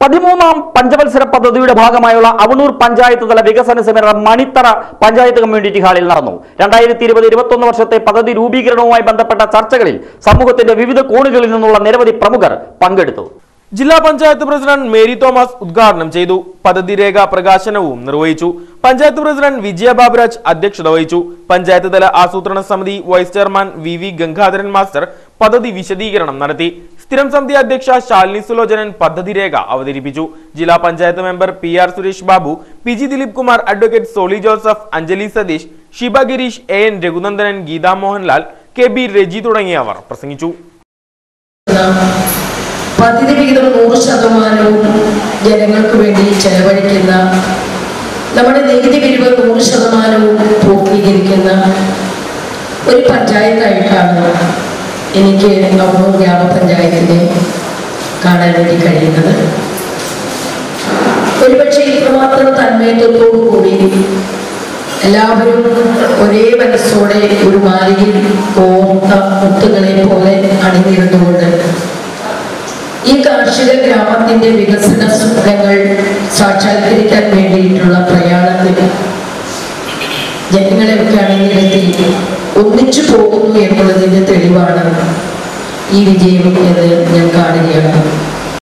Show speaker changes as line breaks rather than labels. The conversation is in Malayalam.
പതിമൂന്നാം പഞ്ചവത്സര പദ്ധതിയുടെ ഭാഗമായുള്ള അവണൂർ പഞ്ചായത്ത് തല വികസന സെമിനാർ മണിത്തറ പഞ്ചായത്ത് കമ്മ്യൂണിറ്റി ഹാളിൽ നടന്നു രണ്ടായിരത്തി ഇരുപത് ഇരുപത്തൊന്ന് വർഷത്തെ പദ്ധതി രൂപീകരണവുമായി ബന്ധപ്പെട്ട ചർച്ചകളിൽ സമൂഹത്തിന്റെ വിവിധ കോണുകളിൽ നിന്നുള്ള നിരവധി പ്രമുഖർ പങ്കെടുത്തു
ജില്ലാ പഞ്ചായത്ത് പ്രസിഡന്റ് മേരി തോമസ് ഉദ്ഘാടനം ചെയ്തു പദ്ധതി രേഖ പ്രകാശനവും നിർവഹിച്ചു പഞ്ചായത്ത് പ്രസിഡന്റ് വിജയ ബാബുരാജ് അധ്യക്ഷത വഹിച്ചു പഞ്ചായത്ത് തല ആസൂത്രണ സമിതി vice chairman V V Gangadharan master പദ്ധതി വിശദീകരണം നടത്തി സ്ഥിരം സമിതി അധ്യക്ഷ ശാലിനി സുലോചനൻ പദ്ധതി രേഖ അവതരിപ്പിച്ചു ജില്ലാ panchayat member P R Suresh Babu P G Dileep Kumar advocate Soly Joseph Anjali Satheesh Shiba Gireesh A N Raghunandanan Geetha Mohanlal K B Reji തുടങ്ങിയവർ പ്രസംഗിച്ചു
പദ്ധതി വിഹിതം നൂറ് ശതമാനവും ജനങ്ങൾക്ക് വേണ്ടി ചെലവഴിക്കുന്ന നമ്മുടെ നികുതി പിരിവ് നൂറ് ശതമാനവും പൂർത്തീകരിക്കുന്ന ഒരു പഞ്ചായത്തായിട്ടാണ് എനിക്ക് അവണൂർ ഗ്രാമപഞ്ചായത്തിനെ കാണാൻ വേണ്ടി കഴിയുന്നത് ഒരുപക്ഷെ ഇത്രമാത്രം തന്മയത്വത്തോടു കൂടി എല്ലാവരും ഒരേ മനസ്സോടെ ഒരു മാലിയിൽ കോർത്ത മുത്തുകളെ പോലെ അണിനിരുന്നുകൊണ്ട് ഈ കാർഷിക ഗ്രാമത്തിന്റെ വികസന സ്വപ്നങ്ങൾ സാക്ഷാത്കരിക്കാൻ വേണ്ടിയിട്ടുള്ള പ്രയാണത്തിൽ ജനങ്ങളെയൊക്കെ അണിനിരത്തി ഒന്നിച്ചു പോകുന്നു എന്നുള്ളതിന്റെ തെളിവാണ് ഈ വിജയം എന്ന് ഞാൻ കാണുകയാണ്